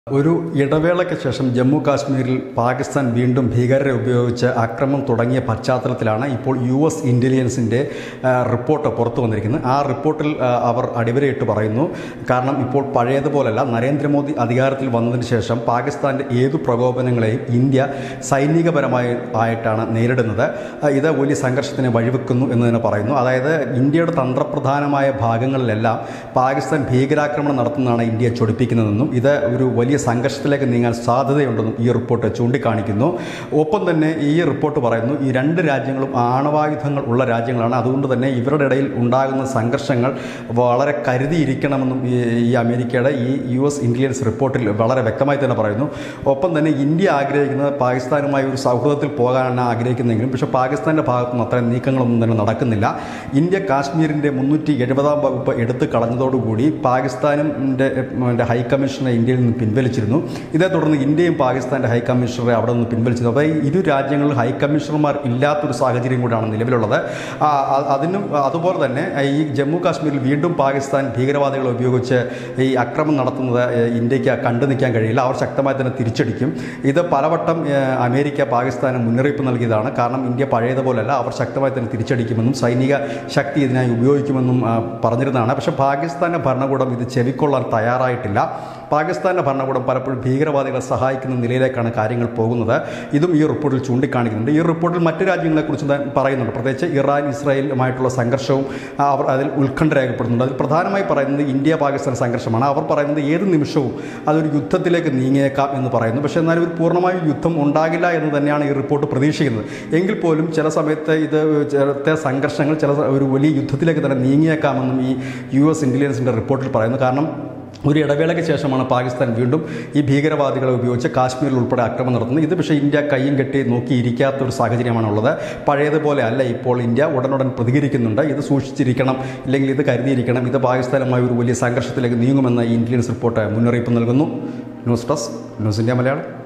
ഒരു ഇടവേളയ്ക്ക് ശേഷം ജമ്മു കാശ്മീരിൽ പാകിസ്ഥാൻ വീണ്ടും ഭീകരരെ ഉപയോഗിച്ച് ആക്രമണം തുടങ്ങിയ പശ്ചാത്തലത്തിലാണ് ഇപ്പോൾ യു എസ് ഇൻ്റലിജൻസിൻ്റെ റിപ്പോർട്ട് പുറത്തു വന്നിരിക്കുന്നത് ആ റിപ്പോർട്ടിൽ ആ, അവർ അടിവരയിട്ട് പറയുന്നു കാരണം ഇപ്പോൾ പഴയതുപോലല്ല നരേന്ദ്രമോദി അധികാരത്തിൽ വന്നതിന് ശേഷം പാകിസ്ഥാൻ്റെ ഏതു പ്രകോപനങ്ങളെയും ഇന്ത്യ സൈനികപരമായി ആയിട്ടാണ് നേരിടുന്നത് ആ, ഇത് വലിയ സംഘർഷത്തിന് വഴിവെക്കുന്നു എന്ന് തന്നെ പറയുന്നു അതായത് ഇന്ത്യയുടെ തന്ത്രപ്രധാനമായ ഭാഗങ്ങളിലെല്ലാം പാകിസ്ഥാൻ ഭീകരാക്രമണം നടത്തുന്നതാണ് ഇന്ത്യയെ ചൊടിപ്പിക്കുന്നതെന്നും ഇത് ഒരു വലിയ സംഘർഷത്തിലേക്ക് നീങ്ങാൻ സാധ്യതയുണ്ടെന്നും ഈ റിപ്പോർട്ട് ചൂണ്ടിക്കാണിക്കുന്നു ഒപ്പം തന്നെ ഈ റിപ്പോർട്ട് പറയുന്നു ഈ രണ്ട് രാജ്യങ്ങളും ആണവായുധങ്ങൾ ഉള്ള രാജ്യങ്ങളാണ് അതുകൊണ്ട് തന്നെ ഇവരുടെ ഇടയിൽ ഉണ്ടാകുന്ന സംഘർഷങ്ങൾ വളരെ കരുതിയിരിക്കണമെന്നും ഈ ഈ അമേരിക്കയുടെ ഈ യു എസ് ഇൻ്റലിജൻസ് റിപ്പോർട്ടിൽ വളരെ വ്യക്തമായി തന്നെ പറയുന്നു ഒപ്പം തന്നെ ഇന്ത്യ ആഗ്രഹിക്കുന്നത് പാകിസ്ഥാനുമായി ഒരു സൗഹൃദത്തിൽ പോകാനാണ് ആഗ്രഹിക്കുന്നതെങ്കിലും പക്ഷേ പാകിസ്ഥാൻ്റെ ഭാഗത്തുനിന്ന് അത്തരം നീക്കങ്ങളൊന്നും തന്നെ നടക്കുന്നില്ല ഇന്ത്യ കാശ്മീരിൻ്റെ മുന്നൂറ്റി എഴുപതാം വകുപ്പ് എടുത്തു കളഞ്ഞതോടുകൂടി പാകിസ്ഥാനിൻ്റെ ഹൈക്കമ്മീഷനെ ഇന്ത്യയിൽ നിന്ന് പിൻവലിച്ചിരുന്നു ഇതേ തുടർന്ന് ഇന്ത്യയും പാകിസ്ഥാൻ്റെ ഹൈക്കമ്മീഷണറെ അവിടെ നിന്ന് പിൻവലിച്ചിരുന്നു അപ്പോൾ ഈ ഇരു രാജ്യങ്ങളിൽ ഹൈക്കമ്മീഷണർമാർ ഇല്ലാത്തൊരു സാഹചര്യം കൂടിയാണ് നിലവിലുള്ളത് ആ, അ- അതിനും അതുപോലെ തന്നെ ഈ ജമ്മു കാശ്മീരിൽ വീണ്ടും പാകിസ്ഥാൻ ഭീകരവാദികളെ ഉപയോഗിച്ച് ഈ അക്രമം നടത്തുന്നത് ഏ, ഇന്ത്യക്ക് കണ്ടു നിൽക്കാൻ കഴിയില്ല അവർ ശക്തമായി തന്നെ തിരിച്ചടിക്കും ഇത് പലവട്ടം ഏ, അമേരിക്ക പാകിസ്ഥാന് മുന്നറിയിപ്പ് നൽകിയതാണ് കാരണം ഇന്ത്യ പഴയതുപോലല്ല അവർ ശക്തമായി തന്നെ തിരിച്ചടിക്കുമെന്നും സൈനിക ശക്തി ഇതിനായി ഉപയോഗിക്കുമെന്നും ആ, പറഞ്ഞിരുന്നതാണ് പക്ഷേ പാകിസ്ഥാൻ്റെ ഭരണകൂടം ഇത് ചെവിക്കൊള്ളാൻ തയ്യാറായിട്ടില്ല പാകിസ്ഥാൻ്റെ ഭരണകൂടം പലപ്പോഴും ഭീകരവാദികളെ സഹായിക്കുന്ന നിലയിലേക്കാണ് കാര്യങ്ങൾ പോകുന്നത് ഇതും ഈ റിപ്പോർട്ടിൽ ചൂണ്ടിക്കാണിക്കുന്നുണ്ട് ഈ റിപ്പോർട്ടിൽ മറ്റു രാജ്യങ്ങളെക്കുറിച്ച് ത- പറയുന്നുണ്ട് പ്രത്യേകിച്ച് ഇറാൻ ഇസ്രായേലുമായിട്ടുള്ള സംഘർഷവും ആ, അവർ അതിൽ ഉത്കണ്ഠ രേഖപ്പെടുന്നുണ്ട് അതിൽ പ്രധാനമായി പറയുന്നത് ഇന്ത്യ പാകിസ്ഥാൻ സംഘർഷമാണ് അവർ പറയുന്നത് ഏത് നിമിഷവും അതൊരു യുദ്ധത്തിലേക്ക് നീങ്ങിയേക്കാം എന്ന് പറയുന്നു പക്ഷേ എന്നാലും ഒരു പൂർണ്ണമായും യുദ്ധം ഉണ്ടാകില്ല എന്ന് തന്നെയാണ് ഈ റിപ്പോർട്ട് പ്രതീക്ഷിക്കുന്നത് എങ്കിൽ പോലും ചില സമയത്ത് ഇത് ചിലത്തെ സംഘർഷങ്ങൾ ചില സ- ഒരു വലിയ യുദ്ധത്തിലേക്ക് തന്നെ നീങ്ങിയേക്കാമെന്നും ഈ യു എസ് ഇൻ്റലിജൻസിൻ്റെ റിപ്പോർട്ടിൽ പറയുന്നു കാരണം ഒരു ഇടവേളയ്ക്ക് ശേഷമാണ് പാകിസ്ഥാൻ വീണ്ടും ഈ ഭീകരവാദികളെ ഉപയോഗിച്ച് കാശ്മീരിൽ ഉൾപ്പെടെ ആക്രമണം നടത്തുന്നത് ഇത് പക്ഷേ ഇന്ത്യ കയ്യും കെട്ടി നോക്കിയിരിക്കാത്ത ഒരു സാഹചര്യമാണുള്ളത് പഴയതുപോലെ അല്ല ഇപ്പോൾ ഇന്ത്യ ഉടനുടൻ പ്രതികരിക്കുന്നുണ്ട് ഇത് സൂക്ഷിച്ചിരിക്കണം ഇല്ലെങ്കിൽ ഇത് കരുതിയിരിക്കണം ഇത് പാകിസ്ഥാനുമായി ഒരു വലിയ സംഘർഷത്തിലേക്ക് നീങ്ങുമെന്ന് ഈ ഇൻ്റലിജൻസ് റിപ്പോർട്ട് മുന്നറിയിപ്പ് നൽകുന്നു news desk news India Malayalam